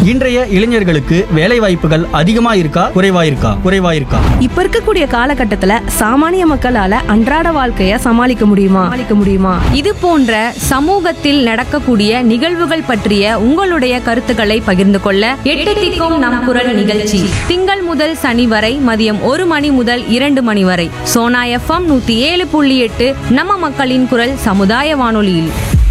இன்றைய இளைஞர்களுக்கு வேலை வாய்ப்புகள் அதிகமா இருக்கா குறைவா இருக்கா குறைவா இருக்கா இப்ப இருக்கக்கூடிய காலகட்டத்துல சாமானிய மக்களால அன்றாட வாழ்க்கைய சமாளிக்க முடியுமா சமாளிக்க முடியுமா இது போன்ற சமூகத்தில் நடக்கக்கூடிய நிகழ்வுகள் பற்றிய உங்களுடைய கருத்துக்களை பகிர்ந்து கொள்ள எட்டு திக்கும் நம் குரல் நிகழ்ச்சி திங்கள் முதல் சனி வரை மதியம் ஒரு மணி முதல் இரண்டு மணி வரை சோனா எஃப்எம் நூத்தி ஏழு புள்ளி எட்டு நம்ம மக்களின் குரல் சமுதாய வானொலியில்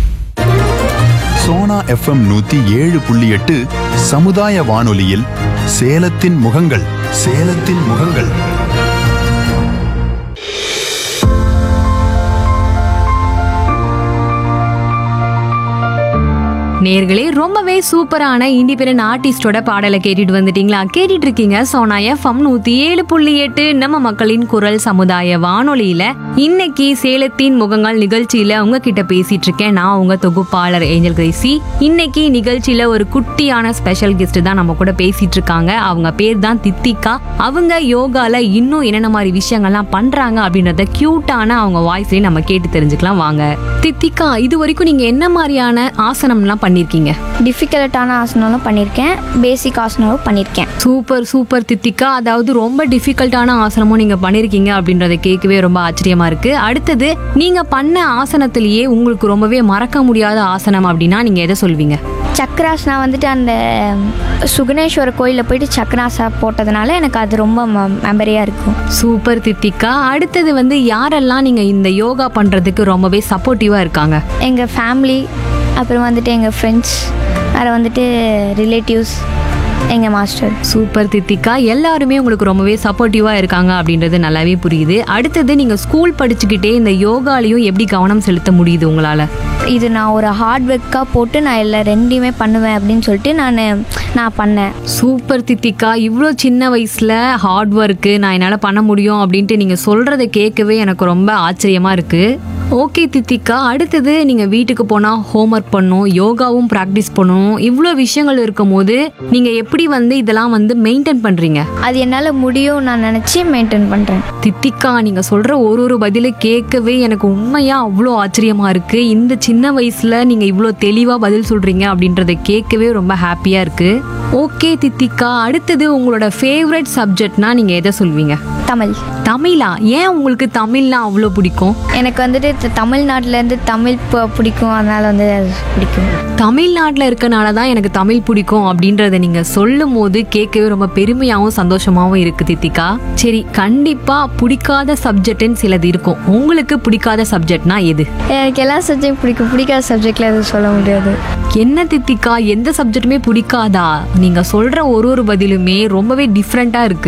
சோனா எஃப்எம் நூத்தி ஏழு புள்ளி எட்டு சமுதாய வானொலியில் சேலத்தின் முகங்கள் சேலத்தின் முகங்கள் நேர்களே ரொம்பவே சூப்பரான இண்டிபெண்டன்ட் ஆர்டிஸ்டோட பாடலை கேட்டுட்டு வந்துட்டீங்களா கேட்டுட்டு இருக்கீங்க சோனா எஃப்எம் நூத்தி ஏழு புள்ளி எட்டு நம்ம மக்களின் குரல் சமுதாய வானொலியில இன்னைக்கு சேலத்தின் முகங்கள் நிகழ்ச்சியில உங்ககிட்ட பேசிட்டு இருக்கேன் நான் உங்க தொகுப்பாளர் ஏஞ்சல் கிரேசி இன்னைக்கு நிகழ்ச்சியில ஒரு குட்டியான ஸ்பெஷல் கெஸ்ட் தான் நம்ம கூட பேசிட்டு இருக்காங்க அவங்க பேர் தான் தித்திகா அவங்க யோகால இன்னும் என்னென்ன மாதிரி விஷயங்கள்லாம் பண்றாங்க அப்படின்றத கியூட்டான அவங்க வாய்ஸ்லயே நம்ம கேட்டு தெரிஞ்சுக்கலாம் வாங்க தித்திகா இது வரைக்கும் நீங்க என்ன மாதிரியான ஆசனம்லாம் பண்ணிருக்கீங்க டிஃபிகல்ட்டான ஆசனாலும் பண்ணியிருக்கேன் பேசிக் ஆசனாவும் பண்ணியிருக்கேன் சூப்பர் சூப்பர் தித்திகா அதாவது ரொம்ப டிஃபிகல்ட்டான ஆசனமும் நீங்க பண்ணிருக்கீங்க அப்படின்றத கேட்கவே ரொம்ப ஆச்சரியமா இருக்கு அடுத்தது நீங்க பண்ண ஆசனத்திலேயே உங்களுக்கு ரொம்பவே மறக்க முடியாத ஆசனம் அப்படின்னா நீங்க எதை சொல்வீங்க சக்கராசனா வந்துட்டு அந்த சுகுணேஸ்வர கோயிலில் போயிட்டு சக்கராசா போட்டதுனால எனக்கு அது ரொம்ப மெமரியாக இருக்கும் சூப்பர் தித்திகா அடுத்தது வந்து யாரெல்லாம் நீங்க இந்த யோகா பண்றதுக்கு ரொம்பவே சப்போர்ட்டிவா இருக்காங்க எங்கள் ஃபேமிலி அப்புறம் வந்துட்டு எங்கள் ஃப்ரெண்ட்ஸ் அப்புறம் வந்துட்டு ரிலேட்டிவ்ஸ் எங்கள் மாஸ்டர் சூப்பர் தித்திகா எல்லாருமே உங்களுக்கு ரொம்பவே சப்போர்ட்டிவா இருக்காங்க அப்படின்றது நல்லாவே புரியுது அடுத்தது நீங்க ஸ்கூல் படிச்சுக்கிட்டே இந்த யோகாலையும் எப்படி கவனம் செலுத்த முடியுது உங்களால இது நான் ஒரு ஹார்ட் ஒர்க்காக போட்டு நான் எல்லா ரெண்டையுமே பண்ணுவேன் அப்படின்னு சொல்லிட்டு நான் நான் பண்ணேன் சூப்பர் தித்திகா இவ்வளோ சின்ன வயசுல ஹார்ட் ஒர்க்கு நான் என்னால் பண்ண முடியும் அப்படின்ட்டு நீங்க சொல்றதை கேட்கவே எனக்கு ரொம்ப ஆச்சரியமா இருக்கு ஓகே தித்திகா அடுத்தது நீங்க வீட்டுக்கு போனா ஹோம்ஒர்க் பண்ணணும் யோகாவும் ப்ராக்டிஸ் பண்ணணும் இவ்வளோ விஷயங்கள் இருக்கும்போது நீங்க எப்படி வந்து இதெல்லாம் வந்து மெயின்டைன் பண்றீங்க அது என்னால் முடியும் நான் நினச்சி மெயின்டைன் பண்ணுறேன் தித்திகா நீங்க சொல்ற ஒரு ஒரு பதிலை கேட்கவே எனக்கு உண்மையா அவ்வளோ ஆச்சரியமா இருக்கு இந்த சின்ன வயசுல நீங்க இவ்வளோ தெளிவா பதில் சொல்றீங்க அப்படின்றத கேட்கவே ரொம்ப ஹாப்பியா இருக்கு ஓகே தித்திகா அடுத்தது உங்களோட ஃபேவரட் சப்ஜெக்ட்னா நீங்க எதை சொல்வீங்க தமிழ் தமிழா ஏன் உங்களுக்கு தமிழ்னா அவ்வளோ பிடிக்கும் எனக்கு வந்துட்டு த- தமிழ்நாட்டிலேருந்து தமிழ் ப- பிடிக்கும் அதனால் வந்து அது பிடிக்கும் தமிழ்நாட்டில் இருக்கனால தான் எனக்கு தமிழ் பிடிக்கும் அப்படின்றத நீங்க சொல்லும் போது கேட்கவே ரொம்ப பெருமையாகவும் சந்தோஷமாகவும் இருக்கு தித்திகா சரி கண்டிப்பா பிடிக்காத சப்ஜெக்ட்னு சிலது இருக்கும் உங்களுக்கு பிடிக்காத சப்ஜெக்ட்னா எது எனக்கு எல்லா சப்ஜெக்ட் பிடிக்கும் பிடிக்காத சப்ஜெக்டில் எதுவும் சொல்ல முடியாது என்ன தித்திகா எந்த சப்ஜெக்ட்டுமே பிடிக்காதா நீங்க சொல்ற ஒரு ஒரு பதிலுமே ரொம்பவே டிஃப்ரெண்டா இருக்கு